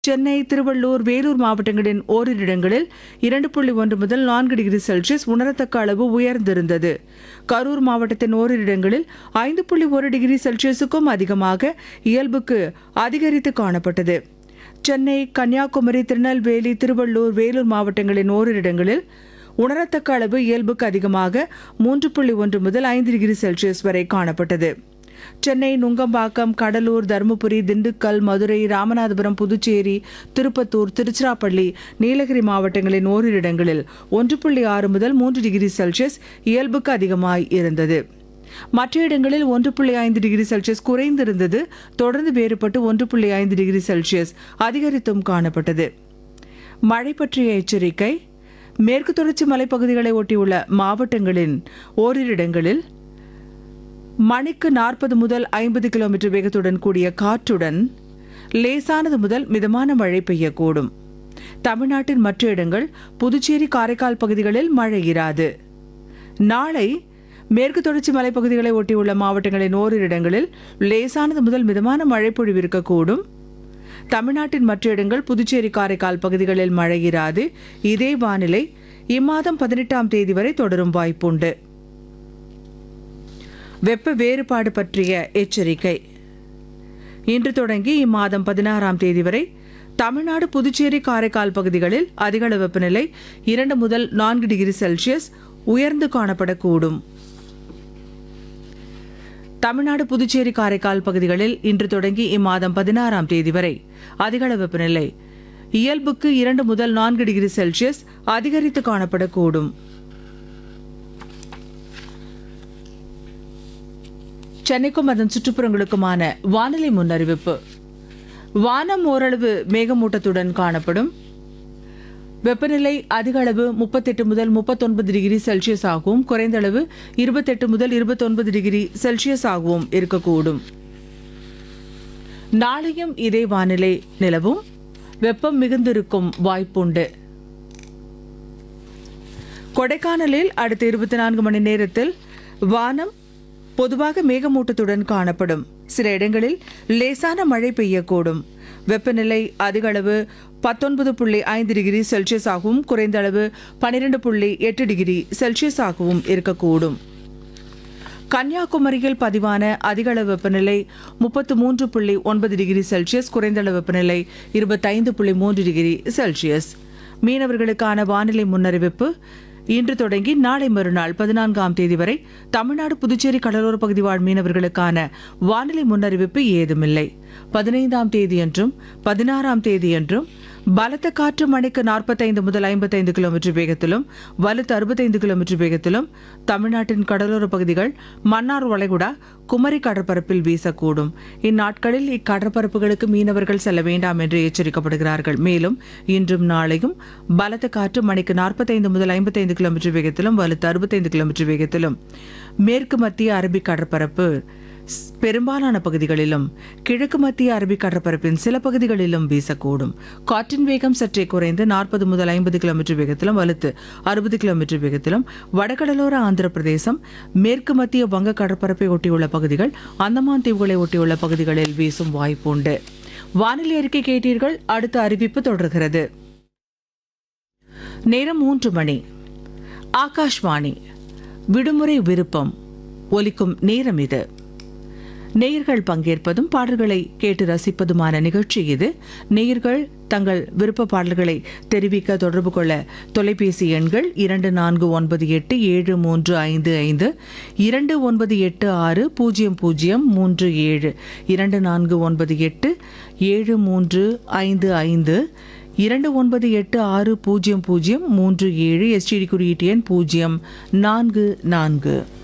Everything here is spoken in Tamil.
சென்னை திருவள்ளூர் வேலூர் மாவட்டங்களின் ஓரிரு இடங்களில் இரண்டு புள்ளி ஒன்று முதல் நான்கு டிகிரி செல்சியஸ் உணரத்தக்க அளவு உயர்ந்திருந்தது கரூர் மாவட்டத்தின் ஓரிரு இடங்களில் ஐந்து புள்ளி ஒரு டிகிரி செல்சியஸுக்கும் அதிகமாக இயல்புக்கு அதிகரித்து காணப்பட்டது சென்னை கன்னியாகுமரி திருநெல்வேலி திருவள்ளூர் வேலூர் மாவட்டங்களின் ஓரிரு இடங்களில் உணரத்தக்க அளவு இயல்புக்கு அதிகமாக மூன்று புள்ளி ஒன்று முதல் ஐந்து டிகிரி செல்சியஸ் வரை காணப்பட்டது சென்னை நுங்கம்பாக்கம் கடலூர் தருமபுரி திண்டுக்கல் மதுரை ராமநாதபுரம் புதுச்சேரி திருப்பத்தூர் திருச்சிராப்பள்ளி நீலகிரி மாவட்டங்களின் ஓரிரு இடங்களில் ஒன்று புள்ளி ஆறு முதல் மூன்று டிகிரி செல்சியஸ் இயல்புக்கு அதிகமாய் இருந்தது மற்ற இடங்களில் ஒன்று புள்ளி ஐந்து டிகிரி செல்சியஸ் குறைந்திருந்தது தொடர்ந்து வேறுபட்டு ஒன்று புள்ளி ஐந்து டிகிரி செல்சியஸ் அதிகரித்தும் காணப்பட்டது மழை பற்றிய எச்சரிக்கை மேற்கு தொடர்ச்சி மலைப்பகுதிகளை ஒட்டியுள்ள மாவட்டங்களின் ஓரிரு இடங்களில் மணிக்கு நாற்பது முதல் ஐம்பது கிலோமீட்டர் வேகத்துடன் கூடிய காற்றுடன் லேசானது முதல் மிதமான மழை பெய்யக்கூடும் தமிழ்நாட்டின் மற்ற இடங்கள் புதுச்சேரி காரைக்கால் பகுதிகளில் மழை இராது நாளை மேற்கு தொடர்ச்சி மலைப்பகுதிகளை ஒட்டியுள்ள மாவட்டங்களின் ஓரிரு இடங்களில் லேசானது முதல் மிதமான மழை பொழிவு இருக்கக்கூடும் தமிழ்நாட்டின் மற்ற இடங்கள் புதுச்சேரி காரைக்கால் பகுதிகளில் மழை இராது இதே வானிலை இம்மாதம் பதினெட்டாம் தேதி வரை தொடரும் வாய்ப்புண்டு வெப்ப வேறுபாடு பற்றிய எச்சரிக்கை இன்று தொடங்கி இம்மாதம் பதினாறாம் தேதி வரை தமிழ்நாடு புதுச்சேரி காரைக்கால் பகுதிகளில் அதிகள வெப்பநிலை இரண்டு முதல் நான்கு டிகிரி செல்சியஸ் உயர்ந்து காணப்படக்கூடும் தமிழ்நாடு புதுச்சேரி காரைக்கால் பகுதிகளில் இன்று தொடங்கி இம்மாதம் பதினாறாம் தேதி வரை அதிகள வெப்பநிலை இயல்புக்கு இரண்டு முதல் நான்கு டிகிரி செல்சியஸ் அதிகரித்து காணப்படக்கூடும் சென்னைக்கும் அதன் சுற்றுப்புறங்களுக்குமான வானிலை முன்னறிவிப்பு வானம் ஓரளவு மேகமூட்டத்துடன் காணப்படும் வெப்பநிலை அதிக அளவு முப்பத்தெட்டு முதல் முப்பத்தொன்பது டிகிரி செல்சியஸ் ஆகவும் குறைந்த அளவு இருபத்தெட்டு முதல் இருபத்தொன்பது டிகிரி செல்சியஸ் ஆகவும் இருக்கக்கூடும் நாளையும் இதே வானிலை நிலவும் வெப்பம் மிகுந்திருக்கும் வாய்ப்புண்டு கொடைக்கானலில் அடுத்த இருபத்தி நான்கு மணி நேரத்தில் வானம் பொதுவாக மேகமூட்டத்துடன் காணப்படும் சில இடங்களில் லேசான மழை பெய்யக்கூடும் வெப்பநிலை அதிக அளவு பத்தொன்பது புள்ளி ஐந்து டிகிரி செல்சியஸ் ஆகவும் குறைந்த அளவு பன்னிரெண்டு புள்ளி எட்டு டிகிரி செல்சியஸ் ஆகவும் இருக்கக்கூடும் கன்னியாகுமரியில் பதிவான அதிகளவு வெப்பநிலை முப்பத்து மூன்று புள்ளி ஒன்பது டிகிரி செல்சியஸ் குறைந்தளவு வெப்பநிலை இருபத்தைந்து புள்ளி மூன்று டிகிரி செல்சியஸ் மீனவர்களுக்கான வானிலை முன்னறிவிப்பு இன்று தொடங்கி நாளை மறுநாள் பதினான்காம் தேதி வரை தமிழ்நாடு புதுச்சேரி கடலோர பகுதி வாழ் மீனவர்களுக்கான வானிலை முன்னறிவிப்பு ஏதுமில்லை பதினைந்தாம் தேதியன்றும் பதினாறாம் தேதியன்றும் பலத்த காற்று மணிக்கு நாற்பத்தைந்து முதல் ஐம்பத்தைந்து கிலோமீட்டர் வேகத்திலும் வலுத்து அறுபத்தைந்து கிலோமீட்டர் வேகத்திலும் தமிழ்நாட்டின் கடலோர பகுதிகள் மன்னார் வளைகுடா குமரி கடற்பரப்பில் வீசக்கூடும் இந்நாட்களில் இக்கடற்பரப்புகளுக்கு மீனவர்கள் செல்ல வேண்டாம் என்று எச்சரிக்கப்படுகிறார்கள் மேலும் இன்றும் நாளையும் பலத்த காற்று மணிக்கு நாற்பத்தைந்து முதல் ஐம்பத்தைந்து கிலோமீட்டர் வேகத்திலும் வலுத்து அறுபத்தைந்து கிலோமீட்டர் வேகத்திலும் மேற்கு மத்திய அரபிக் கடற்பரப்பு ஸ்- பெரும்பாலான பகுதிகளிலும் கிழக்கு மத்திய அரபிக் கடற்பரப்பின் சில பகுதிகளிலும் வீசக்கூடும் காற்றின் வேகம் சற்றே குறைந்து நாற்பது முதல் ஐம்பது கிலோமீட்டர் வேகத்திலும் வலுத்து அறுபது கிலோமீட்டர் வேகத்திலும் வடகடலோர ஆந்திர பிரதேசம் மேற்கு மத்திய வங்க கடற்பரப்பை ஒட்டியுள்ள பகுதிகள் அந்தமான் தீவுகளை ஒட்டியுள்ள பகுதிகளில் வீசும் வாய்ப்புண்டு வானிலை அறிக்கை கேட்டீர்கள் அடுத்த அறிவிப்பு தொடர்கிறது நேரம் மூன்று மணி ஆகாஷ்வாணி விடுமுறை விருப்பம் ஒலிக்கும் நேரம் இது நேயர்கள் பங்கேற்பதும் பாடல்களை கேட்டு ரசிப்பதுமான நிகழ்ச்சி இது நேயர்கள் தங்கள் விருப்ப பாடல்களை தெரிவிக்க தொடர்பு கொள்ள தொலைபேசி எண்கள் இரண்டு நான்கு ஒன்பது எட்டு ஏழு மூன்று ஐந்து ஐந்து இரண்டு ஒன்பது எட்டு ஆறு பூஜ்ஜியம் பூஜ்ஜியம் மூன்று ஏழு இரண்டு நான்கு ஒன்பது எட்டு ஏழு மூன்று ஐந்து ஐந்து இரண்டு ஒன்பது எட்டு ஆறு பூஜ்ஜியம் பூஜ்ஜியம் மூன்று ஏழு எஸ்டிடி குறியீட்டு எண் பூஜ்ஜியம் நான்கு நான்கு